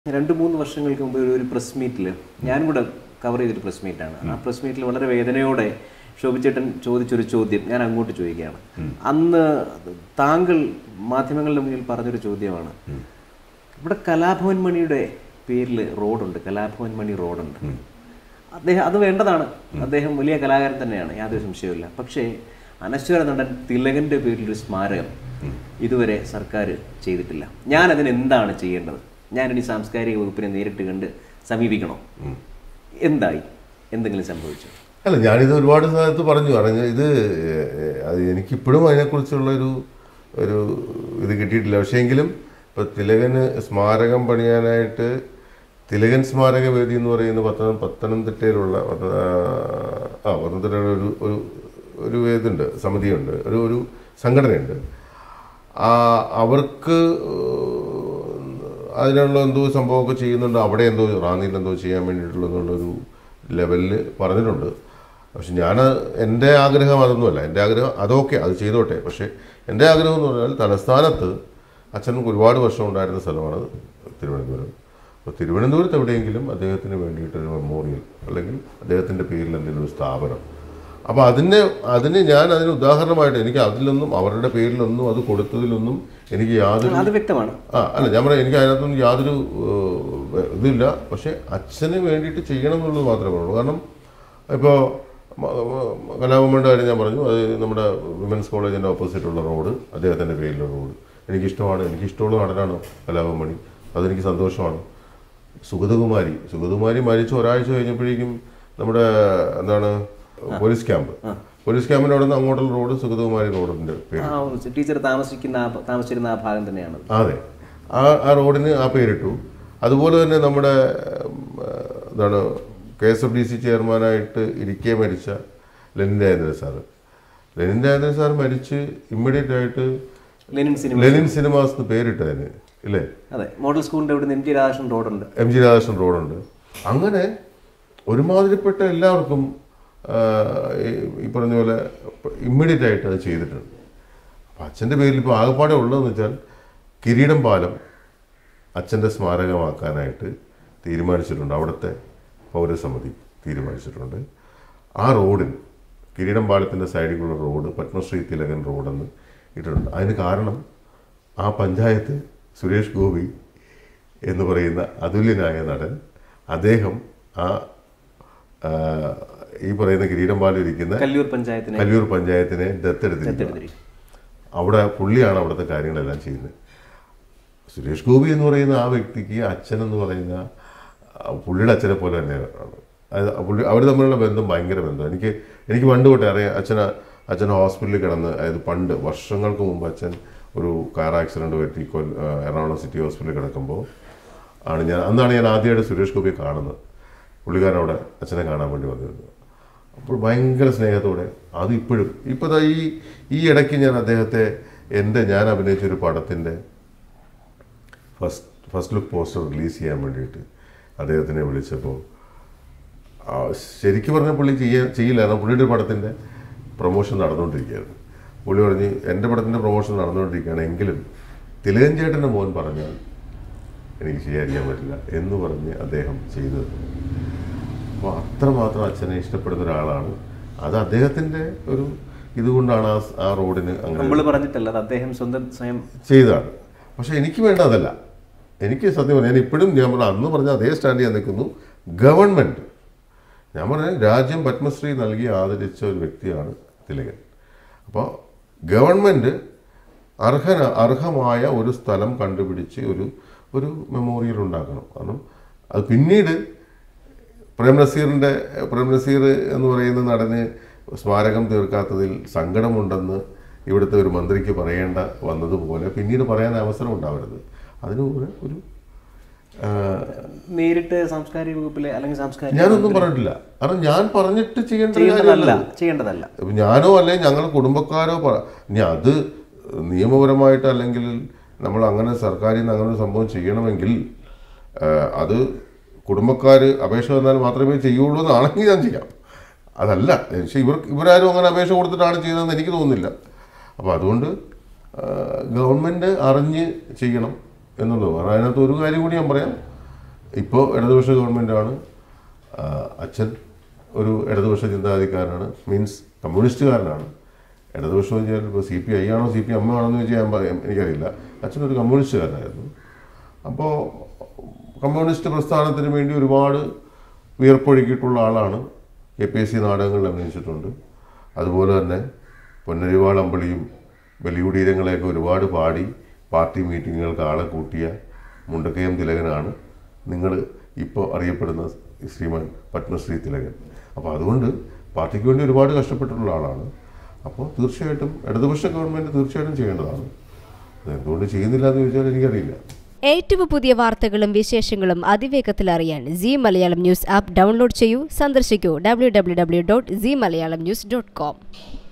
രണ്ട് മൂന്ന് വർഷങ്ങൾക്ക് മുമ്പ് ഒരു- ഒരു പ്രസ് മീറ്റിൽ ഞാനും കൂടെ കവർ ചെയ്തൊരു പ്രസ് മീറ്റാണ് ആ പ്രസ് മീറ്റിൽ വളരെ വേദനയോടെ ശോഭിച്ചേട്ടൻ ചോദിച്ചൊരു ചോദ്യം ഞാൻ അങ്ങോട്ട് ചോദിക്കുകയാണ് അന്ന് താങ്കൾ മാധ്യമങ്ങളുടെ മുന്നിൽ പറഞ്ഞൊരു ചോദ്യമാണ് ഇവിടെ കലാഭവൻ മണിയുടെ പേരിൽ റോഡുണ്ട് കലാഭവൻ മണി റോഡുണ്ട് അദ്ദേഹം അത് വേണ്ടതാണ് അദ്ദേഹം വലിയ കലാകാരൻ തന്നെയാണ് യാതൊരു സംശയവുമില്ല പക്ഷേ അനശ്വര നടൻ തിലകന്റെ പേരിൽ ഒരു സ്മാരകം ഇതുവരെ സർക്കാർ ചെയ്തിട്ടില്ല ഞാൻ അതിന് എന്താണ് ചെയ്യേണ്ടത് ഞാൻ ഇനി സാംസ്കാരിക വകുപ്പിനെ നേരിട്ട് കണ്ട് സമീപിക്കണോ എന്തായി എന്തെങ്കിലും സംഭവിച്ചു അല്ല ഞാനിത് ഒരുപാട് സ്ഥലത്ത് പറഞ്ഞു പറഞ്ഞു ഇത് ഏഹ്, അത് എനിക്കിപ്പോഴും അതിനെക്കുറിച്ചുള്ള ഒരു ഒരു ഇത് കിട്ടിയിട്ടില്ല പക്ഷേ എങ്കിലും ഇപ്പോൾ തിലകന് സ്മാരകം പണിയാനായിട്ട് തിലകൻ സ്മാരക വേദി എന്ന് പറയുന്ന പത്തനം പത്തനംതിട്ടയിലുള്ള പത്ത- ആ പത്തനംതിട്ടയുടെ ഒരു ഒരു ഒരു ഇതുണ്ട് സമിതിയുണ്ട് ഒരു ഒരു സംഘടനയുണ്ട് ആ അവർക്ക് അതിനുള്ള എന്തോ സംഭവമൊക്കെ ചെയ്യുന്നുണ്ട് അവിടെ എന്തോ റാന്നിയിൽ എന്തോ ചെയ്യാൻ വേണ്ടിയിട്ടുള്ള എന്നുള്ളൊരു ലെവലിൽ പറഞ്ഞിട്ടുണ്ട് പക്ഷെ ഞാൻ എൻ്റെ ആഗ്രഹം അതൊന്നുമല്ല എൻ്റെ ആഗ്രഹം അതൊക്കെ അത് ചെയ്തോട്ടെ പക്ഷേ എൻ്റെ ആഗ്രഹം എന്ന് പറഞ്ഞാൽ തലസ്ഥാനത്ത് അച്ഛൻ ഒരുപാട് വർഷം ഉണ്ടായിരുന്ന സ്ഥലമാണ് തിരുവനന്തപുരം അപ്പോൾ തിരുവനന്തപുരത്ത് എവിടെയെങ്കിലും അദ്ദേഹത്തിന് വേണ്ടിയിട്ടൊരു മെമ്മോറിയൽ അല്ലെങ്കിൽ അദ്ദേഹത്തിൻ്റെ പേരിൽ എന്തെങ്കിലും ഒരു സ്ഥാപനം അപ്പോൾ അതിനെ അതിന് ഞാൻ അതിന് ഉദാഹരണമായിട്ട് എനിക്ക് അതിലൊന്നും അവരുടെ പേരിലൊന്നും അത് കൊടുത്തതിലൊന്നും എനിക്ക് യാതൊരു അത് വ്യക്തമാണ് ആ അല്ല ഞാൻ പറയാം എനിക്ക് അതിനകത്തൊന്നും യാതൊരു ഏഹ്, ഇതില്ല പക്ഷെ അച്ഛന് വേണ്ടിയിട്ട് ചെയ്യണം എന്നുള്ളത് മാത്രമേ ഉള്ളൂ കാരണം ഇപ്പോൾ കലാഭവന്റെ കാര്യം ഞാൻ പറഞ്ഞു അത് നമ്മുടെ വിമൻസ് കോളേജിൻ്റെ ഓപ്പോസിറ്റുള്ള റോഡ് അദ്ദേഹത്തിൻ്റെ പേരിലുള്ള റോഡ് എനിക്കിഷ്ടമാണ് എനിക്കിഷ്ടമുള്ള നടനാണ് കലാഭവൻ മണി അതെനിക്ക് സന്തോഷമാണ് സുഗതകുമാരി സുഗതകുമാരി മരിച്ച ഒരാഴ്ച കഴിഞ്ഞപ്പോഴേക്കും നമ്മുടെ എന്താണ് പോലീസ് ക്യാമ്പ് പോലീസ് ക്യാമ്പിൻ്റെ അവിടെ നിന്ന് അങ്ങോട്ടുള്ള റോഡ് സുഗതകുമാരി റോഡിൻ്റെ പേര് ആ ടീച്ചർ താമസിക്കുന്ന ആ- താമസിച്ചിരുന്ന ആ ഭാഗം തന്നെയാണ് അതെ ആ ആ റോഡിന് ആ പേരിട്ടു അതുപോലെ തന്നെ നമ്മുടെ ഉം, എന്താണ് K S F D C ചെയർമാനായിട്ട് ഇരിക്കെ മരിച്ച ലെനിൻ രാജേന്ദ്രൻ സാറ് ലെനിൻ രാജേന്ദ്രൻ സാർ മരിച്ച് ഇമ്മീഡിയറ്റ് ആയിട്ട് ലെനിൻ സിനിമ ലെനിൻ സിനിമാസ് എന്ന് പേരിട്ടതിന് ഇല്ലേ അതെ മോഡൽ സ്കൂളിന്റെ അവിടെ എം ജി രാധാകൃഷ്ണൻ റോഡുണ്ട് എം ജി രാധാകൃഷ്ണൻ റോഡുണ്ട് അങ്ങനെ ഒരുമാതിരിപ്പെട്ട എല്ലാവർക്കും ആ, ഈ- ഈ പറഞ്ഞ പോലെ ഇമ്മീഡിയറ്റ് ആയിട്ട് അത് ചെയ്തിട്ടുണ്ട് അപ്പം അച്ഛൻ്റെ പേരിൽ ഇപ്പോൾ ആകെപ്പാടെ ഉള്ളതെന്ന് വെച്ചാൽ കിരീടം പാലം അച്ഛൻ്റെ സ്മാരകമാക്കാനായിട്ട് തീരുമാനിച്ചിട്ടുണ്ട് അവിടുത്തെ പൗരസമിതി തീരുമാനിച്ചിട്ടുണ്ട് ആ റോഡിന് കിരീടം പാലത്തിൻ്റെ സൈഡിലുള്ള റോഡ് പത്മശ്രീ തിലകൻ റോഡെന്ന് ഇട്ടിട്ടുണ്ട് അതിന് കാരണം ആ പഞ്ചായത്ത് സുരേഷ് ഗോപി എന്ന് പറയുന്ന അതുല്യനായ നടൻ അദ്ദേഹം ആ ആ, ഈ പറയുന്ന കിരീടം പാലം ഇരിക്കുന്ന കല്ലൂർ പഞ്ചായത്തിനെ കല്ലൂർ പഞ്ചായത്തിനെ ദത്തെടുത്തിരിക്കുന്നത് ദത്തെടുത്തിരിക്കും. അവിടെ പുള്ളിയാണ് അവിടുത്തെ കാര്യങ്ങളെല്ലാം ചെയ്യുന്നത് സുരേഷ് ഗോപി എന്ന് പറയുന്ന ആ വ്യക്തിക്ക് അച്ഛൻ എന്ന് പറയുന്ന ആ, പുള്ളിയുടെ അച്ഛനെ പോലെ തന്നെയാണ് അത് പുള്ളി അവർ തമ്മിലുള്ള ബന്ധം ഭയങ്കര ബന്ധം എനിക്ക് എനിക്ക് പണ്ട് തൊട്ടേ അറിയാം അച്ഛന അച്ഛൻ ഹോസ്പിറ്റലിൽ കിടന്ന് അതായത് പണ്ട് വർഷങ്ങൾക്ക് മുമ്പ് അച്ഛൻ ഒരു കാർ ആക്സിഡൻറ്റ് പറ്റി കൊൽ- ആ, എറണാകുളം സിറ്റി ഹോസ്പിറ്റലിൽ കിടക്കുമ്പോൾ ആണ് ഞാൻ അന്നാണ് ഞാൻ ആദ്യമായിട്ട് സുരേഷ് ഗോപിയെ കാണുന്നത് പുള്ളിക്കാരൻ അവിടെ അച്ഛനെ കാണാൻ വേണ്ടി വന്നിരുന്നു അപ്പോൾ ഭയങ്കര സ്നേഹത്തോടെ അത് ഇപ്പോഴും ഇപ്പോൾ ദാ ഈ ഈ ഇടയ്ക്ക് ഞാൻ അദ്ദേഹത്തെ എൻ്റെ ഞാൻ അഭിനയിച്ച ഒരു പടത്തിൻ്റെ first first look poster release ചെയ്യാൻ വേണ്ടിയിട്ട് അദ്ദേഹത്തിനെ വിളിച്ചപ്പോൾ ആ, ശരിക്കും പറഞ്ഞാൽ പുള്ളി ചെയ്യാൻ ചെയ്യില്ല കാരണം പുള്ളിയുടെ ഒരു പടത്തിൻ്റെ പ്രൊമോഷൻ നടന്നുകൊണ്ടിരിക്കുകയായിരുന്നു പുള്ളി പറഞ്ഞ് എൻ്റെ പടത്തിൻ്റെ പ്രൊമോഷൻ നടന്നുകൊണ്ടിരിക്കുകയാണ് എങ്കിലും തിലകൻ ചേട്ടൻ്റെ മോൻ പറഞ്ഞാൽ എനിക്ക് ചെയ്യാതിരിക്കാൻ പറ്റില്ല എന്ന് പറഞ്ഞ് അദ്ദേഹം ചെയ്തു തന്നു അപ്പോൾ അത്രമാത്രം അച്ഛനെ ഇഷ്ടപ്പെടുന്ന ഒരാളാണ് അത് അദ്ദേഹത്തിൻ്റെ ഒരു ഇതുകൊണ്ടാണ് ആ സ്- ആ റോഡിന് അങ്ങനെ നമ്മൾ പറഞ്ഞിട്ടല്ല അത് അദ്ദേഹം സ്വന്തം സ്വയം ചെയ്തതാണ് പക്ഷെ എനിക്ക് വേണ്ട അതല്ല എനിക്ക് സത്യം പറഞ്ഞാൽ ഞാൻ ഇപ്പോഴും ഞാൻ പറഞ്ഞ അന്ന് പറഞ്ഞ അതേ സ്റ്റാൻഡ് ഞാൻ നിൽക്കുന്നു ഗവൺമെൻറ് ഞാൻ പറഞ്ഞ രാജ്യം പത്മശ്രീ നൽകി ആദരിച്ച ഒരു വ്യക്തിയാണ് തിലകൻ അപ്പോൾ ഗവൺമെൻറ് അർഹന അർഹമായ ഒരു സ്ഥലം കണ്ടുപിടിച്ച് ഒരു ഒരു മെമ്മോറിയൽ ഉണ്ടാക്കണം കാരണം അത് പിന്നീട് പ്രേം നസീറിൻ്റെ പ്രേം നസീർ എന്ന് പറയുന്ന നടന് സ്മാരകം തീർക്കാത്തതിൽ സങ്കടമുണ്ടെന്ന് ഇവിടുത്തെ ഒരു മന്ത്രിക്ക് പറയേണ്ട വന്നതുപോലെ പിന്നീട് പറയാൻ അവസരം ഉണ്ടാവരുത് അതിന് ഒരു ഒരു ആ, നേരിട്ട് സാംസ്കാരിക വകുപ്പിലെ അല്ലെങ്കിൽ സാംസ്കാരിക ഞാനൊന്നും പറഞ്ഞിട്ടില്ല കാരണം ഞാൻ പറഞ്ഞിട്ട് ചെയ്യേണ്ട ഒരു ചെയ്യേണ്ടതല്ല കാര്യമല്ല ചെയ്യേണ്ടതല്ല ഇപ്പൊ ഞാനോ അല്ലെങ്കിൽ ഞങ്ങളുടെ കുടുംബക്കാരോ പറ ഇനി അത് നിയമപരമായിട്ട് അല്ലെങ്കിൽ നമ്മൾ അങ്ങനെ സർക്കാരിൽ നിന്ന് അങ്ങനെ ഒരു സംഭവം ചെയ്യണമെങ്കിൽ ആ, അത് കുടുംബക്കാർ അപേക്ഷ തന്നാൽ മാത്രമേ ചെയ്യുള്ളൂ എന്നാണെങ്കിൽ ഞാൻ ചെയ്യാം അതല്ല പക്ഷേ ഇവർ ഇവരാരും അങ്ങനെ അപേക്ഷ കൊടുത്തിട്ടാണ് ചെയ്തതെന്ന് എനിക്ക് തോന്നുന്നില്ല അപ്പോൾ അതുകൊണ്ട് ഗവൺമെൻറ് അറിഞ്ഞ് ചെയ്യണം എന്നുള്ളത് കാരണം അതിനകത്ത് ഒരു കാര്യം കൂടി ഞാൻ പറയാം ഇപ്പോൾ ഇടതുപക്ഷ ഗവൺമെൻറ്റാണ് അച്ഛൻ ഒരു ഇടതുപക്ഷ ചിന്താഗതിക്കാരനാണ് മീൻസ് കമ്മ്യൂണിസ്റ്റുകാരനാണ് ഇടതുപക്ഷം എന്ന് വെച്ചാൽ ഇപ്പോൾ സി പി ഐ ആണോ സി പി എം ആണോ എന്ന് വെച്ചാൽ ഞാൻ പറയാം എനിക്കറിയില്ല അച്ഛൻ ഒരു കമ്മ്യൂണിസ്റ്റുകാരനായിരുന്നു അപ്പോൾ കമ്മ്യൂണിസ്റ്റ് പ്രസ്ഥാനത്തിന് വേണ്ടി ഒരുപാട് വിയർപ്പൊഴുക്കിയിട്ടുള്ള ആളാണ് കെ പി എസ് സി നാടകങ്ങളിൽ അഭിനയിച്ചിട്ടുണ്ട് അതുപോലെ തന്നെ പൊന്നരിവാൾ അമ്പളിയും ബലിയുടീരങ്ങളെയൊക്കെ ഒരുപാട് പാടി പാർട്ടി മീറ്റിങ്ങുകൾക്ക് ആളെ കൂട്ടിയ മുണ്ടക്കയം തിലകനാണ് നിങ്ങൾ ഇപ്പോൾ അറിയപ്പെടുന്ന ശ്രീമാൻ പത്മശ്രീ തിലകൻ അപ്പോൾ അതുകൊണ്ട് പാർട്ടിക്ക് വേണ്ടി ഒരുപാട് കഷ്ടപ്പെട്ടിട്ടുള്ള ആളാണ് അപ്പോൾ തീർച്ചയായിട്ടും ഇടതുപക്ഷ ഗവൺമെൻറ് തീർച്ചയായിട്ടും ചെയ്യേണ്ടതാണ് അത് എന്തുകൊണ്ട് ചെയ്യുന്നില്ല എന്ന് ചോദിച്ചാൽ എനിക്കറിയില്ല ഏറ്റവും പുതിയ വാർത്തകളും വിശേഷങ്ങളും അതിവേഗത്തിൽ അറിയാൻ C Malayalam news app download ചെയ്യൂ സന്ദർശിക്കൂ W W W dot C Malayalam news dot com